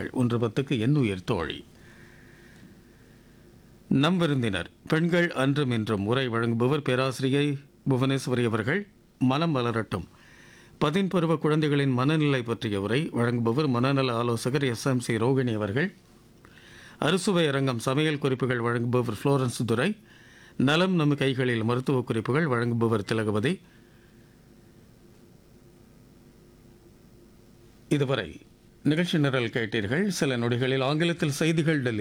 செய்திகள் ஒன்று பத்துக்கு எண்ணுயிர் தோழி நம் விருந்தினர் பெண்கள் அன்றும் இன்றும் உரை வழங்குபவர் பேராசிரியை புவனேஸ்வரி அவர்கள் மனம் மலரட்டும் பதின்பருவ குழந்தைகளின் மனநிலை பற்றிய உரை வழங்குபவர் மனநல ஆலோசகர் எஸ் எம் சி ரோகிணி அவர்கள் அறுசுவை அரங்கம் சமையல் குறிப்புகள் வழங்குபவர் ஃப்ளோரன்ஸ் துரை நலம் நம் கைகளில் மருத்துவ குறிப்புகள் வழங்குபவர் திலகவதி இதுவரை நிகழ்ச்சி நிரல் கேட்டீர்கள் சில நொடிகளில் ஆங்கிலத்தில் செய்திகள் டெல்லி